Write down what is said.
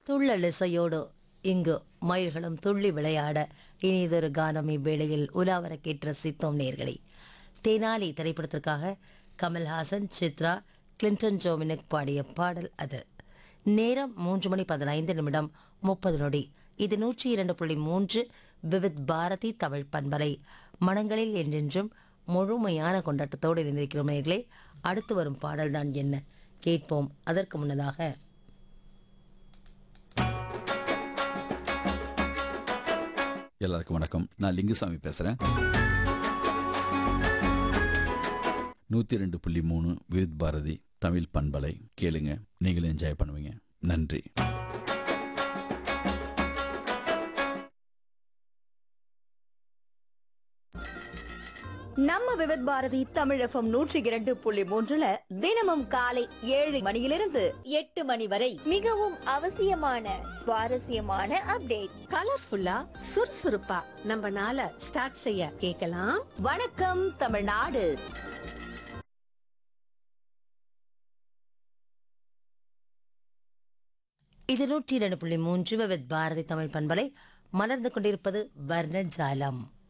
துள்ளல் இசையோடு இங்கு மயில்களும் துள்ளி விளையாட இனிதொரு கானம் இவ்வேளையில் உலாவர கேட்டு ரசித்தோம் நேர்களே தேனாலி திரைப்படத்திற்காக கமல்ஹாசன் சித்ரா கிளின்டன் ஜோமினிக் பாடிய பாடல் அது நேரம் மூன்று மணி பதினைந்து நிமிடம் முப்பது நொடி இது நூற்றி இரண்டு புள்ளி மூன்று விவித் பாரதி தமிழ் பண்பலை மனங்களில் என்றென்றும் முழுமையான கொண்டாட்டத்தோடு இருந்திருக்கிறோம் நேர்களே அடுத்து வரும் பாடல்தான் என்ன கேட்போம் அதற்கு முன்னதாக எல்லாருக்கும் வணக்கம் நான் லிங்குசாமி பேசுகிறேன் நூற்றி ரெண்டு புள்ளி மூணு விவித் பாரதி தமிழ் பண்பலை கேளுங்க நீங்களும் என்ஜாய் பண்ணுவீங்க நன்றி நம்ம விவித் பாரதி தமிழ் எஃப்எம் நூற்றி இரண்டு புள்ளி மூன்றுல தினமும் காலை ஏழு மணியிலிருந்து எட்டு மணி வரை மிகவும் அவசியமான சுவாரஸ்யமான அப்டேட் கலர்ஃபுல்லா சுறுசுறுப்பா நம்ம நாளை ஸ்டார்ட் செய்ய கேட்கலாம் வணக்கம் தமிழ்நாடு இது நூற்றி இரண்டு புள்ளி மூன்று விவித் பாரதி தமிழ் பண்பலை மலர்ந்து கொண்டிருப்பது வர்ணஜாலம்